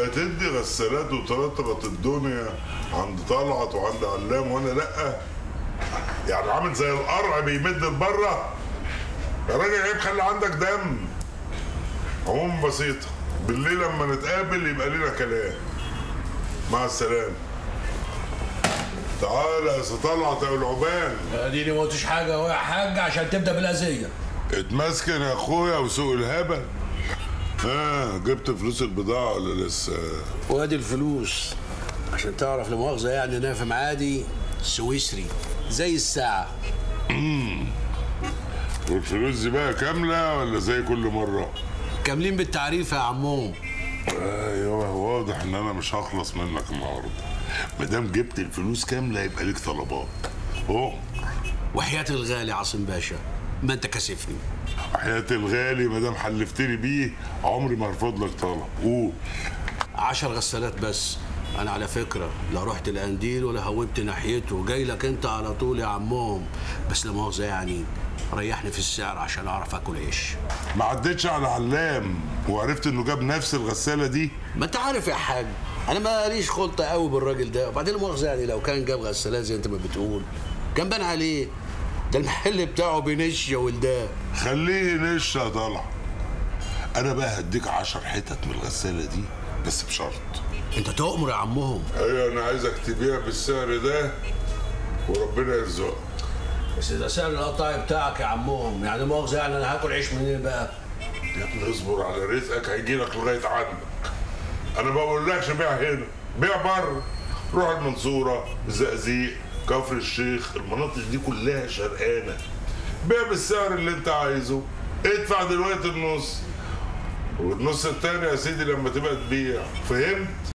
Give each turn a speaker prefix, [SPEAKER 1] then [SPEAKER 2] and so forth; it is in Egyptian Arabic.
[SPEAKER 1] بقى تدي غسالات وترطرط الدنيا عند طلعت وعند علام وانا لا يعني عامل زي القرع بيمد لبره يا راجل عيب خلي عندك دم عموما بسيطة بالليل لما نتقابل يبقى لنا كلام مع السلامة تعالى يا سي طلعت يا العبان
[SPEAKER 2] اديني ما قلتش حاجه اهو يا حاج عشان تبدا بالاذيه
[SPEAKER 1] اتمسكن يا اخويا وسوق الهبل ها جبت فلوس البضاعة ولا لسه؟
[SPEAKER 2] وادي الفلوس عشان تعرف لا مؤاخذه يعني انا في معادي سويسري زي الساعه
[SPEAKER 1] والفلوس دي بقى كاملة ولا زي كل مرة؟
[SPEAKER 2] كاملين بالتعريف يا عمهم
[SPEAKER 1] ايوه واضح ان انا مش هخلص منك النهارده ما دام جبت الفلوس كامله يبقى ليك طلبات اهو
[SPEAKER 2] وحياه الغالي عاصم باشا ما انت كاسفني
[SPEAKER 1] حياة الغالي ما دام حلفتني بيه عمري ما هرفض لك طلب قول
[SPEAKER 2] عشر غسالات بس انا على فكره لا رحت القنديل ولا هوبت ناحيته جاي لك انت على طول يا عمهم بس لا مؤاخذه يعني ريحني في السعر عشان اعرف اكل عيش
[SPEAKER 1] ما عدتش على علام وعرفت انه جاب نفس الغساله دي
[SPEAKER 2] ما انت عارف يا حاج انا ماليش خلطه قوي بالراجل ده وبعدين المؤاخذه يعني لو كان جاب غسالات زي انت ما بتقول كان بان عليه ده المحل بتاعه بنش يا ولدان
[SPEAKER 1] خليه نشا طلع انا بقى هديك عشر حتت من الغساله دي بس بشرط
[SPEAKER 2] انت تؤمر يا عمهم
[SPEAKER 1] ايوه انا عايزك تبيع بالسعر ده وربنا يرزقك
[SPEAKER 2] بس ده سعر القطاعي بتاعك يا عمهم يعني مؤاخذه يعني انا هاكل عيش منين بقى
[SPEAKER 1] يا ابني اصبر على رزقك هيجي لك لغايه عندك انا ما بقولكش بيع هنا بيع بره روح المنصوره الزقازيق كفر الشيخ المناطق دي كلها شرقانه بيع بالسعر اللي انت عايزه ادفع دلوقتي النص والنص التاني يا سيدي لما تبقى تبيع فهمت